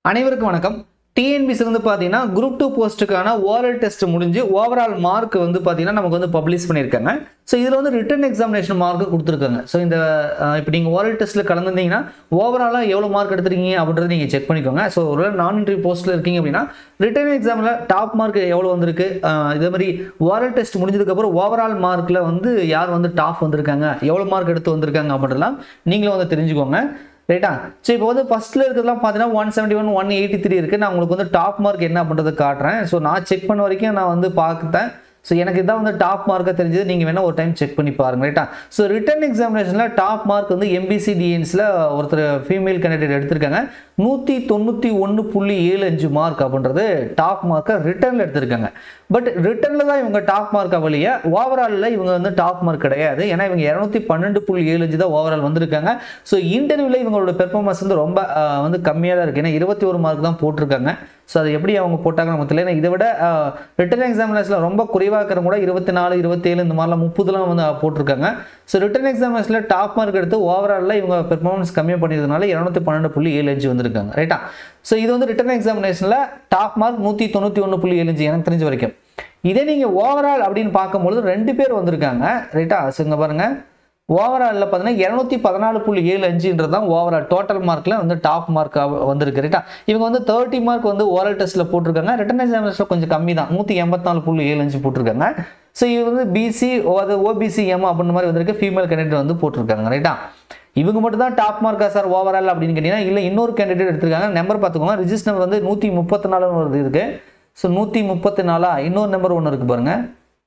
அனைவருக்கும் வணக்கம் டிஎன்பிசி வந்து பார்த்தீங்கன்னா குரூப் டூ போஸ்ட்டுக்கான ஓரல் டெஸ்ட் முடிஞ்சு ஓவரால் மார்க் வந்து பார்த்தீங்கன்னா நமக்கு வந்து பப்ளிஷ் பண்ணியிருக்காங்க ஸோ இதில் வந்து ரிட்டன் எக்ஸாமினேஷன் மார்க்கு கொடுத்துருக்காங்க ஸோ இந்த அஹ், இப்போ நீங்கள் ஓரல் டெஸ்ட்டில் கலந்துருந்தீங்கன்னா ஓவராலாக எவ்வளோ மார்க் எடுத்திருக்கீங்க அப்படின்றத நீங்கள் செக் பண்ணிக்கோங்க ஸோ ஒரு நான் இன்ட்ரி போஸ்ட்டில் இருக்கீங்க அப்படின்னா ரிட்டன் எக்ஸாமில் டாப் மார்க் எவ்வளோ வந்திருக்கு அஹ், இதே மாதிரி ஓரல் டெஸ்ட் முடிஞ்சதுக்கப்புறம் ஓவரால் மார்க்கில் வந்து யார் வந்து டாப் வந்திருக்காங்க எவ்வளோ மார்க் எடுத்து வந்திருக்காங்க அப்படின்றலாம் நீங்களும் வந்து தெரிஞ்சுக்கோங்க ரைட்டா ஸோ இப்போ வந்து ஃபர்ஸ்ட்ல இருக்கிறதுலாம் பார்த்தீங்கன்னா one seventy one one eighty three இருக்குது நான் உங்களுக்கு வந்து டாப் மார்க் என்ன பண்ணுறது காட்டுறேன் ஸோ நான் செக் பண்ண வரைக்கும் நான் வந்து பார்த்தேன் ஸோ எனக்கு இதான் வந்து டாப் மார்க்காக தெரிஞ்சது நீங்கள் வேணால் ஒரு டைம் செக் பண்ணி பாருங்க ரைட்டா ஸோ ரிட்டன் எக்ஸாமினேஷனில் டாப் மார்க் வந்து எம்பிசி டிஎன்ஸில் ஒருத்தர் ஃபீமேல் கேண்டிடேட் எடுத்திருக்காங்க நூற்றி தொண்ணூற்றி ஒன்று புள்ளி ஏழு அஞ்சு மார்க் அப்படின்றது டாப் மார்க்கை ரிட்டர்னில் எடுத்திருக்காங்க பட் ரிட்டர்னில் தான் இவங்க டாப் மார்க்கை வழிய ஓவராலில் இவங்க வந்து டாப் மார்க் கிடையாது ஏன்னா இவங்க இரநூத்தி பன்னெண்டு புள்ளி ஏழு அஞ்சு தான் ஓவரால் வந்திருக்காங்க ஸோ இன்டர்வியூவில் இவங்களோட பெர்ஃபார்மன்ஸ் வந்து ரொம்ப ஆஹ், வந்து கம்மியாக தான் இருக்குது ஏன்னா இருபத்தி ஒரு மார்க் தான் போட்டிருக்காங்க ஸோ அது எப்படி அவங்க போட்டாங்க நமக்கு தெரியல ஏன்னா இதை விட ரிட்டன் எக்ஸாமினேஷனில் ரொம்ப குறைவாக இருக்கிறவங்க கூட இருபத்தி நாலு இருபத்தேழு இந்த மாதிரிலாம் முப்பதுலாம் வந்து போட்டிருக்காங்க ஸோ ரிட்டன் எக்ஸாமினேஷனில் டாப் மார்க் எடுத்து ஓவராலில் இவங்க பெர்ஃபார்மன்ஸ் கம்மியாக பண்ணியதுனால இரநூத்தி பன்னெண்டு புள்ளி ஏழு அஞ்சு வந்திருக்காங்க ரைட்டா ஸோ இது வந்து ரிட்டன் எக்ஸாமினேஷனில் டாப் மார்க் நூற்றி தொண்ணூற்றி ஒன்று புள்ளி ஏழு அஞ்சு எனக்கு தெரிஞ்ச வரைக்கும் இதே நீங்கள் ஓவரால் அப்படின்னு பார்க்கும்பொழுது ரெண்டு பேர் வந்திருக்காங்க ரைட்டா ஸோ இங்கே பாருங்கள் ஓவராலில் பார்த்தீங்கன்னா இரநூத்தி பதினாலு புள்ளி ஏழு அஞ்சுன்றது தான் ஓவரால் டோட்டல் மார்க்கில் வந்து டாப் மார்க் வந்திருக்கு ரைட்டா இவங்க வந்து தேர்ட்டி மார்க் வந்து ஓரல் டெஸ்ட்டில் போட்டிருக்காங்க ரிட்டன் எக்ஸாமினேஷன் கொஞ்சம் கம்மி தான் நூற்றி எண்பத்தி நாலு புள்ளி ஏழு அஞ்சு போட்டிருக்காங்க ஸோ இது வந்து பிசி அது ஓபிசி எம் அப்படின்ற மாதிரி வந்திருக்கு ஃபீமேல் கேண்டிடேட் வந்து போட்டிருக்காங்க ரைட்டா இவங்க மட்டும் தான் டாப் மார்க்கா சார் ஓவரால் அப்படின்னு கேட்டிங்கன்னா இல்லை இன்னொரு கேண்டிடேட் எடுத்திருக்காங்க நம்பர் பார்த்துக்கோங்க ரிஜிஸ்டர் நம்பர் வந்து நூற்றி முப்பத்தி நாலுன்னு வருது இருக்கு ஸோ நூற்றி முப்பத்தி நாலா இன்னொரு நம்பர் ஒன்று இருக்கு பாருங்க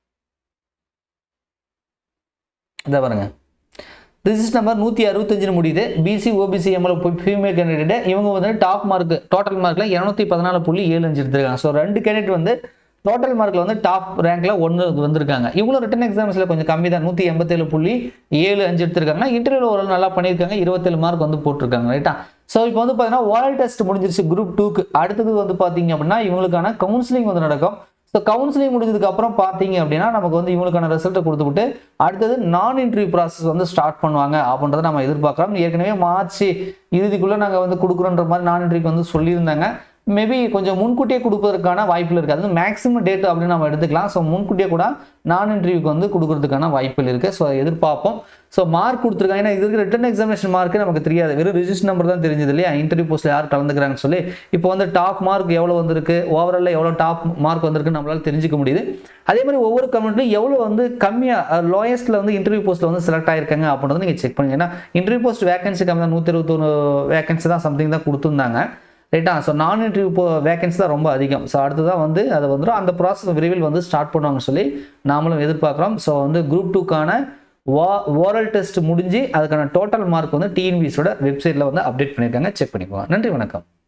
இதை பாருங்க ரிஜிஸ்டர் நம்பர் நூற்றி அறுபத்தஞ்சுன்னு முடியுது BC OBC ML female candidate இவங்க வந்து டாப் மார்க் டோட்டல் மார்க்கில் இரநூத்தி பதினாலு புள்ளி ஏழு அஞ்சு எடுத்திருக்காங்க ஸோ ரெண்டு கேண்டிடேட் வந்து டோட்டல் மார்க்கில் வந்து டாப் ரேங்க்ல ஒன்று வந்திருக்காங்க இவங்களும் ரிட்டன் எக்ஸாம்ஸில் கொஞ்சம் கம்மி தான் நூற்றி எண்பத்தேழு புள்ளி ஏழு அஞ்சு எடுத்திருக்காங்க இன்டர்வியூவில் ஒரு நல்லா பண்ணியிருக்காங்க இருபத்தேழு மார்க் வந்து போட்டிருக்காங்க ரைட்டா ஸோ இப்போ வந்து பார்த்தீங்கன்னா ஓரல் டெஸ்ட் முடிஞ்சிருச்சு குரூப் டூக்கு அடுத்தது வந்து பார்த்தீங்க அப்படின்னா இவங்களுக்கான கவுன்சிலிங் வந்து நடக்கும் ஸோ கவுன்சிலிங் முடிஞ்சதுக்கு அப்புறம் பார்த்தீங்க அப்படின்னா நமக்கு வந்து இவங்களுக்கான ரிசல்ட்டை கொடுத்துவிட்டு அடுத்தது நான் இன்டர்வியூ ப்ராசஸ் வந்து ஸ்டார்ட் பண்ணுவாங்க அப்படின்றத நம்ம எதிர்பார்க்கலாம் ஏற்கனவே மார்ச் இறுதிக்குள்ளே நாங்கள் வந்து கொடுக்குறோன்ற மாதிரி நான் இன்டர்வியூக்கு வந்து சொல்லியிருந்தாங்க மேபி கொஞ்சம் முன்கூட்டியே கொடுப்பதற்கான வாய்ப்புகள் இருக்குது அது மேக்ஸிமம் டேட் அப்படின்னு நம்ம எடுத்துக்கலாம் ஸோ முன்கூட்டியே கூட நான் இன்டர்வியூக்கு வந்து கொடுக்கறதுக்கான வாய்ப்புகள் இருக்குது ஸோ எதிர்பார்ப்போம் ஸோ மார்க் கொடுத்துருக்காங்க ஏன்னா இதுக்கு ரிட்டன் எக்ஸாமினேஷன் மார்க்கு நமக்கு தெரியாது வெறும் ரிஜிஸ்டர் நம்பர் தான் தெரிஞ்சது இல்லையா இன்டர்வியூ போஸ்ட்டில் யார் கலந்துக்கிறாங்கன்னு சொல்லி இப்போ வந்து டாப் மார்க் எவ்வளோ வந்திருக்கு ஓவராலில் எவ்வளோ டாப் மார்க் வந்திருக்கு நம்மளால தெரிஞ்சுக்க முடியுது அதே மாதிரி ஒவ்வொரு கம்யூனிட்டியும் எவ்வளோ வந்து கம்மியாக லோயஸ்ட்டில் வந்து இன்டர்வியூ போஸ்ட்டில் வந்து செலக்ட் ஆயிருக்காங்க அப்படின்றத நீங்கள் செக் பண்ணுங்க ஏன்னா இன்டர்வியூ போஸ்ட் வேகன்சி கம்மி தான் நூற்றி இருபத்தொன்று வேகன்சி தான் சம்திங் தான் கொடுத்துருந்தாங்க ரைட்டா ஸோ நான் இன்டர்வியூ போ வேகன்சி தான் ரொம்ப அதிகம் ஸோ அடுத்ததான் வந்து அது வந்துடும் அந்த ப்ராசஸ் விரைவில் வந்து ஸ்டார்ட் பண்ணுவாங்கன்னு சொல்லி நாமளும் எதிர்பார்க்குறோம் ஸோ வந்து குரூப் டூக்கான வா ஓரல் டெஸ்ட் முடிஞ்சு அதுக்கான டோட்டல் மார்க் வந்து டிஎன்பிஎஸோட வெப்சைட்டில் வந்து அப்டேட் பண்ணியிருக்காங்க செக் பண்ணிக்கோங்க நன்றி வணக்கம்